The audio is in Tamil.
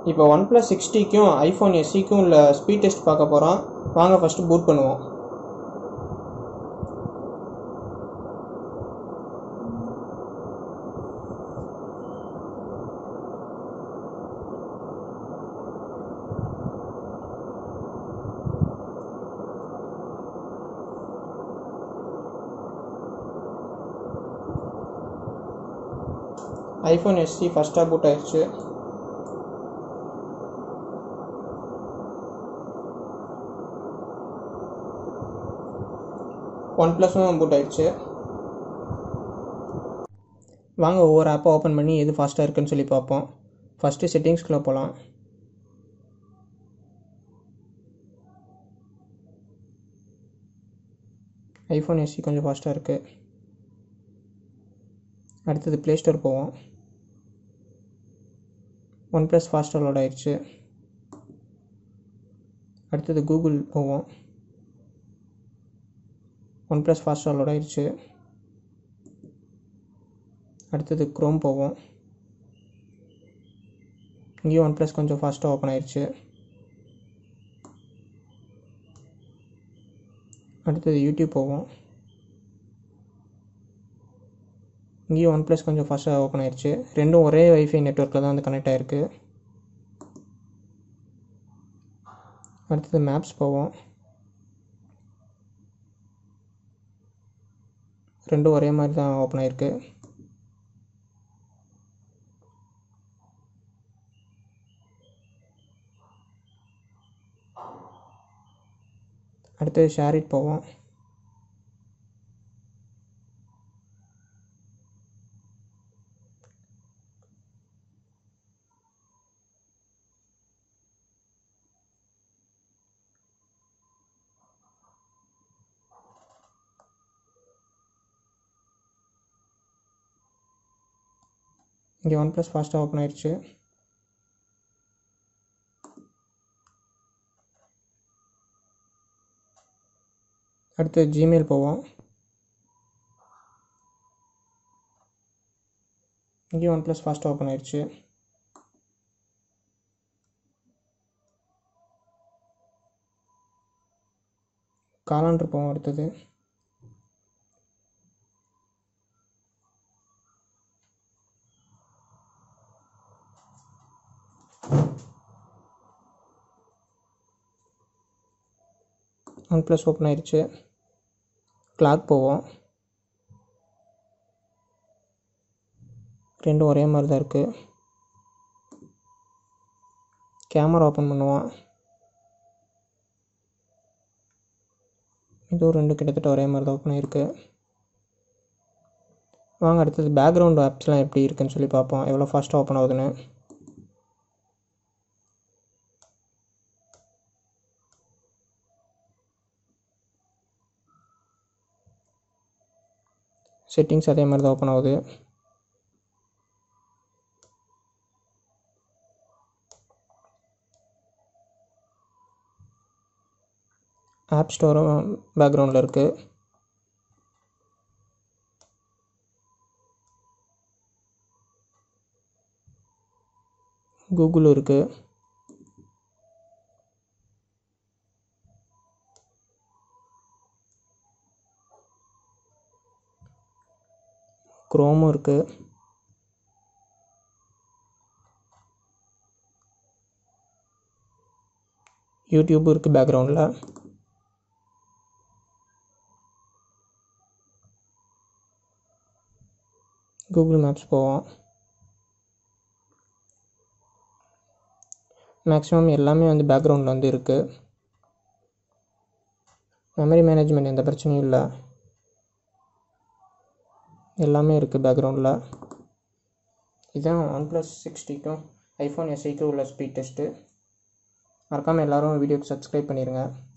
இப்போ ஒன் ப்ளஸ் சிக்ஸ்டிக்கும் ஐஃபோன் எஸ்சிக்கும் உள்ள ஸ்பீட் டெஸ்ட் பார்க்க போகிறோம் வாங்க ஃபஸ்ட்டு பூட் பண்ணுவோம் ஐஃபோன் எஸ்சி ஃபஸ்ட்டாக பூட் ஆயிடுச்சு ஒன் ப்ளஸும் பூட் ஆயிடுச்சு வாங்க ஒவ்வொரு ஆப்பை ஓப்பன் பண்ணி எது ஃபாஸ்ட்டாக இருக்குன்னு சொல்லி பார்ப்போம் ஃபஸ்ட்டு செட்டிங்ஸ்குள்ளே போகலாம் ஐஃபோன் எஸ்சி கொஞ்சம் ஃபாஸ்ட்டாக இருக்குது அடுத்தது ப்ளே ஸ்டோர் போவோம் ஒன் ப்ளஸ் ஃபாஸ்ட்டாக லோட் ஆயிடுச்சு அடுத்தது கூகுள் போவோம் ஒன் ப்ளஸ் ஃபாஸ்ட்டாக லோட் ஆயிடுச்சு அடுத்தது க்ரோம் போவோம் இங்கேயும் ஒன் ப்ளஸ் கொஞ்சம் ஃபாஸ்ட்டாக ஓப்பன் ஆயிடுச்சு அடுத்தது யூடியூப் போவோம் இங்கேயும் ஒன் ப்ளஸ் கொஞ்சம் ஃபாஸ்ட்டாக ஓப்பன் ஆயிடுச்சு ரெண்டும் ஒரே வைஃபை நெட்ஒர்க்கில் தான் வந்து கனெக்ட் ஆகிருக்கு அடுத்தது மேப்ஸ் போவோம் ரெண்டும் ஒரே மாதிரி தான் ஓப்பன் ஆகிருக்கு அடுத்தது ஷேரிட் போவோம் இங்கே ஒன் ப்ளஸ் ஃபாஸ்ட்டாக ஓப்பன் ஆயிடுச்சு அடுத்து ஜிமெயில் போவோம் இங்கேயும் ஒன் ப்ளஸ் ஃபாஸ்ட்டாக ஓப்பன் ஆயிடுச்சு காலாண்டர் போவோம் அடுத்தது ஒன் ப்ளஸ் ஓப்பன் ஆயிடுச்சு கிளாக் போவோம் ரெண்டும் ஒரே மாதிரி தான் இருக்குது கேமரா ஓப்பன் பண்ணுவோம் இதுவும் ரெண்டும் கிட்டத்தட்ட ஒரே மாதிரி தான் ஓப்பன் ஆகிருக்கு வாங்க அடுத்தது பேக்ரவுண்ட் ஆப்ஸ்லாம் எப்படி இருக்குன்னு சொல்லி பார்ப்போம் எவ்வளோ ஃபாஸ்ட்டாக ஓப்பன் ஆகுதுன்னு செட்டிங்ஸ் அதே மாதிரி தான் ஓப்பன் ஆகுது ஆப் ஸ்டோரும் பேக்ரவுண்டில் இருக்குது கூகுள் இருக்குது க்ரோமும் இருக்குது யூடியூப்பும் இருக்குது பேக்ரவுண்டில் கூகுள் மேப்ஸ் போவோம் மேக்ஸிமம் எல்லாமே வந்து பேக்ரவுண்டில் வந்து இருக்குது மெமரி மேனேஜ்மெண்ட் எந்த பிரச்சனையும் இல்லை எல்லாமே இருக்குது பேக்ரவுண்டில் இதுதான் ஒன் ப்ளஸ் சிக்ஸ்டிக்கும் ஐஃபோன் எஸ்ஐக்கும் உள்ள ஸ்பீட் டெஸ்ட்டு மறக்காமல் எல்லோரும் வீடியோக்கு சப்ஸ்கிரைப் பண்ணிடுங்க